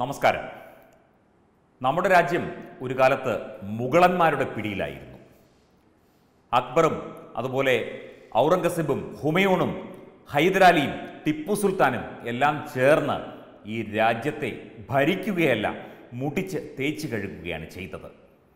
നമസ്കാരം നമ്മുടെ രാജ്യം ഒരു കാലത്ത് മുഗളന്മാരുടെ പിടിയിലായിരുന്നു അക്ബറും അതുപോലെ ഔറംഗസീബും ഹുമയൂണും ഹൈദരാലിയും ടിപ്പു സുൽത്താനും എല്ലാം ചേർന്ന് ഈ രാജ്യത്തെ ഭരിക്കുകയല്ല മുടിച്ച് തേച്ച് കഴുകുകയാണ് ചെയ്തത്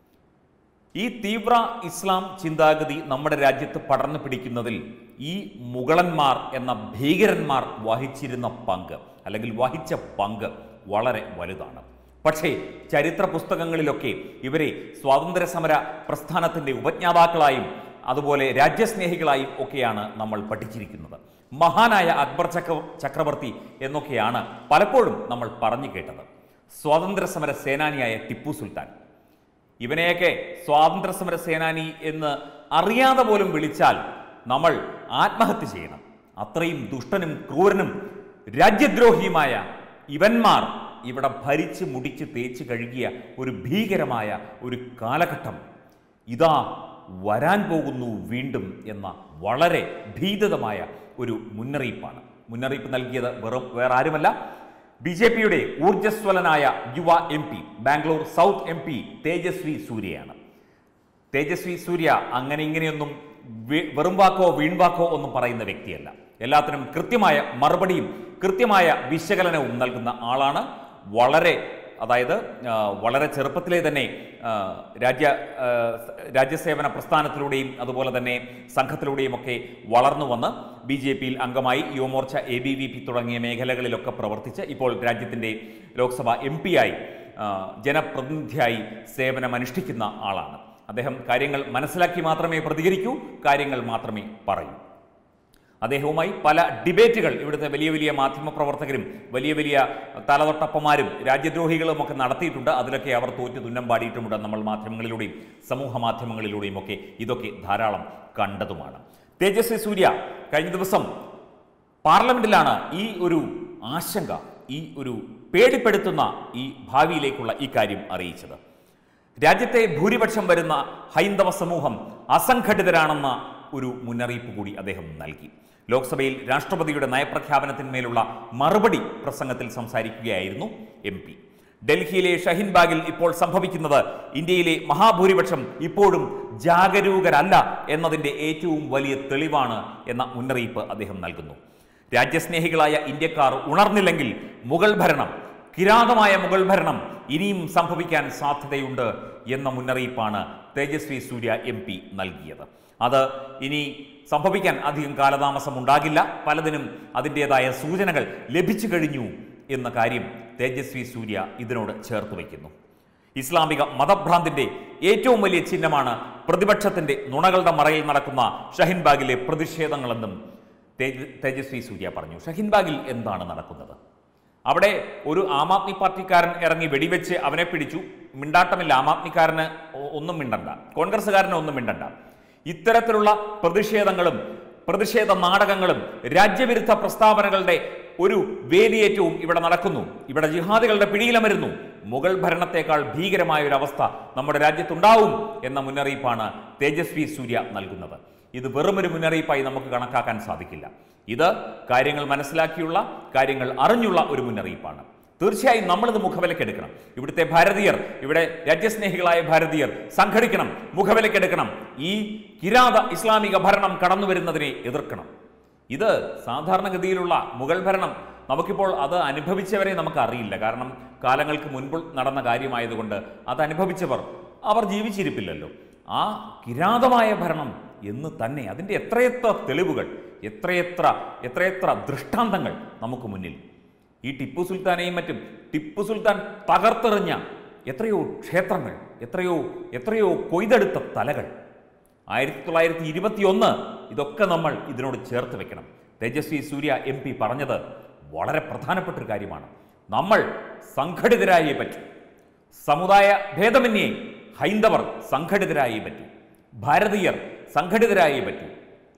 ഈ തീവ്ര ഇസ്ലാം ചിന്താഗതി നമ്മുടെ രാജ്യത്ത് പടർന്നു പിടിക്കുന്നതിൽ ഈ മുഗളന്മാർ എന്ന ഭീകരന്മാർ വഹിച്ചിരുന്ന പങ്ക് അല്ലെങ്കിൽ വഹിച്ച പങ്ക് വളരെ വലുതാണ് പക്ഷേ ചരിത്ര പുസ്തകങ്ങളിലൊക്കെ ഇവരെ സ്വാതന്ത്ര്യ സമര പ്രസ്ഥാനത്തിൻ്റെ ഉപജ്ഞാതാക്കളായും അതുപോലെ രാജ്യസ്നേഹികളായും ഒക്കെയാണ് നമ്മൾ പഠിച്ചിരിക്കുന്നത് മഹാനായ അക്ബർ ചക്ര ചക്രവർത്തി എന്നൊക്കെയാണ് പലപ്പോഴും നമ്മൾ പറഞ്ഞു കേട്ടത് സ്വാതന്ത്ര്യ സമര സേനാനിയായ ടിപ്പു സുൽത്താൻ ഇവനെയൊക്കെ സ്വാതന്ത്ര്യ സമര സേനാനി എന്ന് അറിയാതെ പോലും വിളിച്ചാൽ നമ്മൾ ആത്മഹത്യ ചെയ്യണം അത്രയും ദുഷ്ടനും ക്രൂരനും രാജ്യദ്രോഹിയുമായ ഇവന്മാർ ഇവിടെ ഭരിച്ച് മുടിച്ച് തേച്ച് കഴുകിയ ഒരു ഭീകരമായ ഒരു കാലഘട്ടം ഇതാ വരാൻ പോകുന്നു വീണ്ടും എന്ന വളരെ ഭീതിതമായ ഒരു മുന്നറിയിപ്പാണ് മുന്നറിയിപ്പ് നൽകിയത് വെറും വേറെ ആരുമല്ല ബി ജെ പിയുടെ ഊർജ്ജസ്വലനായ യുവ M P Bangalore south M P Tejasvi സൂര്യയാണ് തേജസ്വി സൂര്യ അങ്ങനെ ഇങ്ങനെയൊന്നും വെ- വെറും വാക്കോ വീൺവാക്കോ ഒന്നും പറയുന്ന വ്യക്തിയല്ല എല്ലാത്തിനും കൃത്യമായ മറുപടിയും കൃത്യമായ വിശകലനവും നൽകുന്ന ആളാണ് വളരെ അതായത് ആ, വളരെ ചെറുപ്പത്തിലെ തന്നെ ആ, രാജ്യ ആ, രാജ്യസേവന പ്രസ്ഥാനത്തിലൂടെയും അതുപോലെ തന്നെ സംഘത്തിലൂടെയും ഒക്കെ വളർന്നു വന്ന് ബി ജെ പിയിൽ അംഗമായി Yuva Morcha A B V P തുടങ്ങിയ മേഖലകളിലൊക്കെ പ്രവർത്തിച്ച് ഇപ്പോൾ രാജ്യത്തിൻ്റെ ലോക്സഭ എം പിയായി ജനപ്രതിനിധിയായി സേവനമനുഷ്ഠിക്കുന്ന ആളാണ് അദ്ദേഹം കാര്യങ്ങൾ മനസ്സിലാക്കി മാത്രമേ പ്രതികരിക്കൂ കാര്യങ്ങൾ മാത്രമേ പറയൂ അദ്ദേഹവുമായി പല ഡിബേറ്റുകൾ ഇവിടുത്തെ വലിയ വലിയ മാധ്യമപ്രവർത്തകരും വലിയ വലിയ തലതൊട്ടപ്പന്മാരും രാജ്യദ്രോഹികളും ഒക്കെ നടത്തിയിട്ടുണ്ട് അതിലൊക്കെ അവർ തോറ്റു തുന്നം പാടിയിട്ടുമുണ്ട് നമ്മൾ മാധ്യമങ്ങളിലൂടെയും സമൂഹ മാധ്യമങ്ങളിലൂടെയും ഒക്കെ ഇതൊക്കെ ധാരാളം കണ്ടതുമാണ് തേജസ്വി സൂര്യ കഴിഞ്ഞ ദിവസം പാർലമെന്റിലാണ് ഈ ഒരു ആശങ്ക ഈ ഒരു പേടിപ്പെടുത്തുന്ന ഈ ഭാവിയിലേക്കുള്ള ഈ കാര്യം അറിയിച്ചത് രാജ്യത്തെ ഭൂരിപക്ഷം വരുന്ന ഹൈന്ദവ സമൂഹം അസംഘടിതരാണെന്ന ഒരു മുന്നറിയിപ്പ് കൂടി അദ്ദേഹം നൽകി ലോക്സഭയിൽ രാഷ്ട്രപതിയുടെ നയപ്രഖ്യാപനത്തിന്മേലുള്ള മറുപടി പ്രസംഗത്തിൽ സംസാരിക്കുകയായിരുന്നു എം പി ഡൽഹിയിലെ ഷഹിൻബാഗിൽ ഇപ്പോൾ സംഭവിക്കുന്നത് ഇന്ത്യയിലെ മഹാഭൂരിപക്ഷം ഇപ്പോഴും ജാഗരൂകരല്ല എന്നതിൻ്റെ ഏറ്റവും വലിയ തെളിവാണ് എന്ന മുന്നറിയിപ്പ് അദ്ദേഹം നൽകുന്നു രാജ്യസ്നേഹികളായ ഇന്ത്യക്കാർ ഉണർന്നില്ലെങ്കിൽ മുഗൾ ഭരണം കിരാതമായ മുഗൾ ഭരണം ഇനിയും സംഭവിക്കാൻ സാധ്യതയുണ്ട് എന്ന മുന്നറിയിപ്പാണ് തേജസ്വി സൂര്യ എം പി നൽകിയത് അത് ഇനി സംഭവിക്കാൻ അധികം കാലതാമസം ഉണ്ടാകില്ല പലതിനും അതിൻ്റെതായ സൂചനകൾ ലഭിച്ചു കഴിഞ്ഞു എന്ന കാര്യം തേജസ്വി സൂര്യ ഇതിനോട് ചേർത്ത് വയ്ക്കുന്നു ഇസ്ലാമിക മതഭ്രാന്തിന്റെ ഏറ്റവും വലിയ ചിഹ്നമാണ് പ്രതിപക്ഷത്തിന്റെ നുണകളുടെ മറയിൽ നടക്കുന്ന ഷഹിൻബാഗിലെ പ്രതിഷേധങ്ങളെന്നും തേജ- തേജസ്വി സൂര്യ പറഞ്ഞു ഷഹിൻബാഗിൽ എന്താണ് നടക്കുന്നത് അവിടെ ഒരു ആം ആദ്മി പാർട്ടിക്കാരൻ ഇറങ്ങി വെടിവെച്ച് അവനെ പിടിച്ചു മിണ്ടാട്ടമില്ല ആം ആദ്മിക്കാരന് ഒ- ഒന്നും മിണ്ടണ്ട കോൺഗ്രസ്സുകാരന് ഒന്നും മിണ്ടണ്ട ഇത്തരത്തിലുള്ള പ്രതിഷേധങ്ങളും പ്രതിഷേധ നാടകങ്ങളും രാജ്യവിരുദ്ധ പ്രസ്താവനകളുടെ ഒരു വേലിയേറ്റവും ഇവിടെ നടക്കുന്നു ഇവിടെ ജിഹാദികളുടെ പിടിയിലമരുന്നു മുഗൾ ഭരണത്തെക്കാൾ ഭീകരമായ ഒരു അവസ്ഥ നമ്മുടെ രാജ്യത്തുണ്ടാവും എന്ന മുന്നറിയിപ്പാണ് തേജസ്വി സൂര്യ നൽകുന്നത് ഇത് വെറുമൊരു മുന്നറിയിപ്പായി നമുക്ക് കണക്കാക്കാൻ സാധിക്കില്ല ഇത് കാര്യങ്ങൾ മനസ്സിലാക്കിയുള്ള കാര്യങ്ങൾ അറിഞ്ഞുള്ള ഒരു മുന്നറിയിപ്പാണ് തീർച്ചയായും നമ്മളിത് മുഖവിലക്കെടുക്കണം ഇവിടുത്തെ ഭാരതീയർ ഇവിടെ രാജ്യസ്നേഹികളായ ഭാരതീയർ സംഘടിക്കണം മുഖവിലക്കെടുക്കണം ഈ കിരാത ഇസ്ലാമിക ഭരണം കടന്നു വരുന്നതിനെ എതിർക്കണം ഇത് സാധാരണഗതിയിലുള്ള മുഗൾ ഭരണം നമുക്കിപ്പോൾ അത് അനുഭവിച്ചവരെ നമുക്ക് അറിയില്ല കാരണം കാലങ്ങൾക്ക് മുൻപ് നടന്ന കാര്യമായതുകൊണ്ട് അത് അനുഭവിച്ചവർ അവർ ജീവിച്ചിരിപ്പില്ലല്ലോ ആ കിരാതമായ ഭരണം എന്ന് തന്നെ അതിൻ്റെ എത്രയെത്ര തെളിവുകൾ എത്രയെത്ര എത്രയെത്ര ദൃഷ്ടാന്തങ്ങൾ നമുക്ക് മുന്നിൽ ഈ ടിപ്പു സുൽത്താനെയും മറ്റും ടിപ്പു സുൽത്താൻ തകർത്തെറിഞ്ഞ എത്രയോ ക്ഷേത്രങ്ങൾ എത്രയോ എത്രയോ കൊയ്തെടുത്ത തലകൾ ആയിരത്തി തൊള്ളായിരത്തി ഇരുപത്തി ഒന്ന് ഇതൊക്കെ നമ്മൾ ഇതിനോട് ചേർത്ത് വെക്കണം തേജസ്വി സൂര്യ എം പി പറഞ്ഞത് വളരെ പ്രധാനപ്പെട്ട ഒരു കാര്യമാണ് നമ്മൾ സംഘടിതരായേ പറ്റൂ സമുദായ ഭേദമന്യേ ഹൈന്ദവർ സംഘടിതരായേ പറ്റൂ ഭാരതീയർ സംഘടിതരായേ പറ്റൂ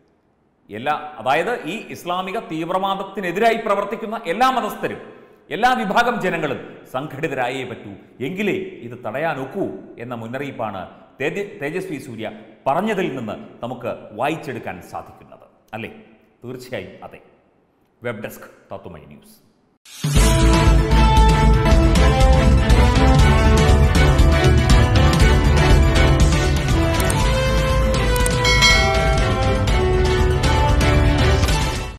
എല്ലാ അതായത് ഈ ഇസ്ലാമിക തീവ്രവാദത്തിനെതിരായി പ്രവർത്തിക്കുന്ന എല്ലാ മതസ്ഥരും എല്ലാ വിഭാഗം ജനങ്ങളും സംഘടിതരായേ പറ്റൂ എങ്കിലേ ഇത് തടയാൻ ഒക്കൂ എന്ന മുന്നറിയിപ്പാണ് തേജ തേജസ്വി സൂര്യ പറഞ്ഞതിൽ നിന്ന് നമുക്ക് വായിച്ചെടുക്കാൻ സാധിക്കുന്നത് അല്ലേ തീർച്ചയായും അതെ വെബ് ഡെസ്ക് തത്തുമൈ ന്യൂസ്